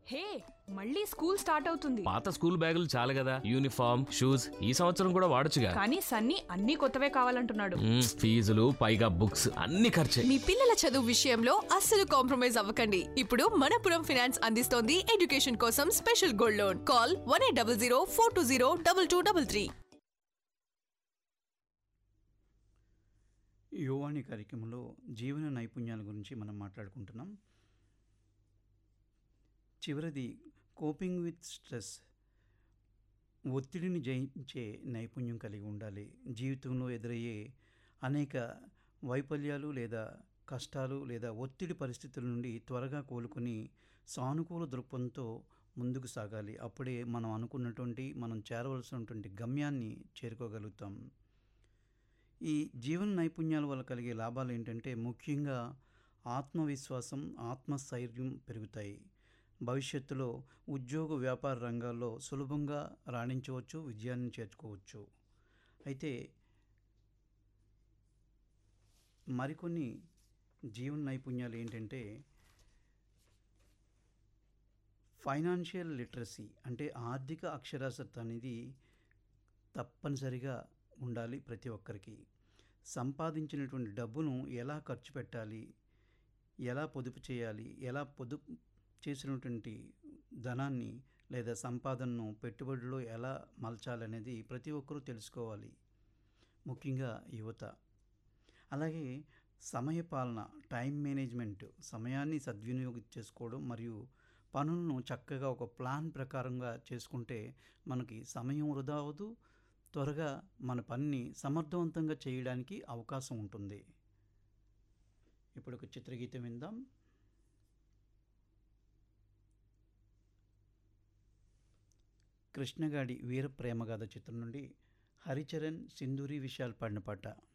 హే మళ్ళీ school start అవుతుంది పాత స్కూల్ బ్యాగులు చాలు కదా యూనిఫామ్ షూస్ ఈ సంవత్సరం కూడా వాడొచ్చుగా కానీ సన్నీ అన్ని కొత్తవే కావాలంటున్నాడు మ్మ్, ఫీజులు పైగా బుక్స్ అన్ని ఖర్చే మీ పిల్లల చదువు విషయంలో అస్సలు కాంప్రమైజ్ అవ్వకండి ఇప్పుడు మనపురం ఫైనాన్స్ అందిస్తోంది ఎడ్యుకేషన్ కోసం special gold loan call one eight double zero four two zero double two double three Yuvani కార్యక్రమంలో జీవన నైపుణ్యాల గురించి మనం మాట్లాడుకుంటున్నాం చివరిది కోపింగ్ విత్ స్ట్రెస్ ఒత్తిడిని జయించే నైపుణ్యం కలిగి ఉండాలి జీవితంలో ఎదురయ్యే అనేక వైఫల్యాలు లేదా కష్టాలు లేదా ఒత్తిడి పరిస్థితుల నుండి త్వరగా కోలుకొని సానుకూల దృక్పథంతో ముందుకు సాగాలి అప్పుడే మనం అనుకున్నటువంటి మనం చేరవలసినటువంటి గమ్యాన్ని చేరుకోగలుగుతాం ఈ జీవన నైపుణ్యాల వల్ల కలిగే లాభాలు ఏంటంటే ముఖ్యంగా ఆత్మవిశ్వాసం ఆత్మస్థైర్యం పెరుగుతాయి భవిష్యత్తులో ఉద్యోగ వ్యాపార రంగాల్లో సులభంగా రాణించవచ్చు విజయాన్ని చేర్చుకోవచ్చు అయితే మరికొన్ని జీవన నైపుణ్యాలు ఏంటంటే ఫైనాన్షియల్ లిటరసీ అంటే ఆర్థిక అక్షరాస్యత అనేది తప్పనిసరిగా ఉండాలి ప్రతి ఒక్కరికి సంపాదించినటువంటి డబ్బును ఎలా ఖర్చు పెట్టాలి ఎలా పొదుపు చేయాలి ఎలా పొదుపు చేసినటువంటి ధనాన్ని లేదా సంపాదనను పెట్టుబడిలో ఎలా మలచాలనేది ప్రతి ఒక్కరూ తెలుసుకోవాలి ముఖ్యంగా యువత అలాగే సమయపాలన టైం మేనేజ్మెంట్ సమయాన్ని సద్వినియోగం చేసుకోవడం మరియు పనులను చక్కగా ఒక ప్లాన్ ప్రకారంగా చేసుకుంటే మనకి సమయం వృధా అవ్వదు త్వరగా మన పనిని సమర్థవంతంగా చేయడానికి అవకాశం ఉంటుంది ఇప్పుడు ఒక చిత్రగీతం విందాం కృష్ణగాడి వీర ప్రేమగాథ చిత్రం నుండి హరిచరణ్ సింధూరి విశాల్ పాడిన పాట